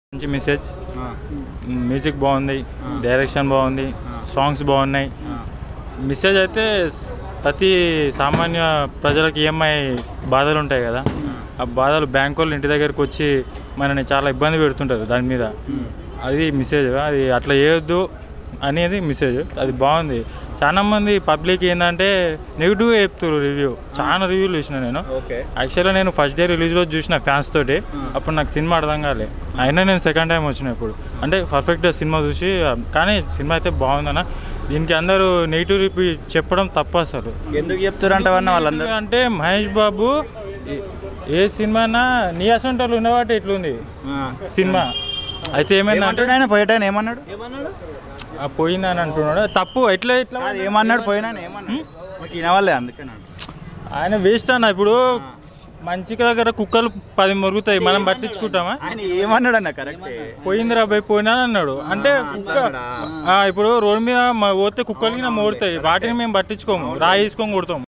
మంచి message music బాగుంది direction బాగుంది సాంగ్స్ బాగున్నాయి మెసేజ్ అయితే ప్రతి సామాన్య ప్రజలకు ఈఎంఐ బాధలు ఉంటాయి కదా ఆ బాధలు బ్యాంక్ వాళ్ళు ఇంటి దగ్గరికి వచ్చి మనని చాలా ఇబ్బంది పెడుతుంటారు దాని మీద అది మెసేజ్ అది అట్లా చేయొద్దు అనేది మెసేజ్ అది బాగుంది చాలా మంది పబ్లిక్ ఏంటంటే నెగిటివ్ చెప్తారు రివ్యూ చాలా రివ్యూలు చూసిన నేను ఓకే యాక్చువల్గా నేను ఫస్ట్ డే రిలీజ్ రోజు చూసిన ఫ్యాన్స్ తోటి అప్పుడు నాకు సినిమా అర్థం కాలే అయినా నేను సెకండ్ టైం వచ్చిన ఇప్పుడు అంటే పర్ఫెక్ట్గా సినిమా చూసి కానీ సినిమా అయితే బాగుందన్న దీనికి అందరూ నెగిటివ్ రివ్యూ చెప్పడం తప్పు అసలు ఎందుకు చెప్తారంటవన్న వాళ్ళందరూ అంటే మహేష్ బాబు ఏ- ఏ సినిమానా నీ అసంటోళ్ళు ఉన్నవాటి ఇట్లుంది సినిమా అయితే ఏమైందంటే ఏమంటాడు ఆయన పోయేటాయన ఏమన్నాడు ఆ పోయిందని అంటున్నాడు తప్పు ఎట్లా ఎట్లా అది ఏమన్నాడు పోయినా ఏమన్నాడు మాకు వినవాలే అందుకని ఆయన వేస్ట్ అన్న ఇప్పుడు మంచిగా దగ్గర కుక్కలు పది మొరుగుతాయి మనం పట్టించుకుంటామా ఆయన ఏమన్నాడు అన్న కరెక్ట్ పోయింది రాబాయ్ పోయినా అన్నాడు అంటే కుక్క ఆ, ఇప్పుడు రోడ్డు మీద మ- పోతే కుక్కలకి నా మోడతాయి వాటిని మేము పట్టించుకోము రాయి తీసుకొని కొడతాం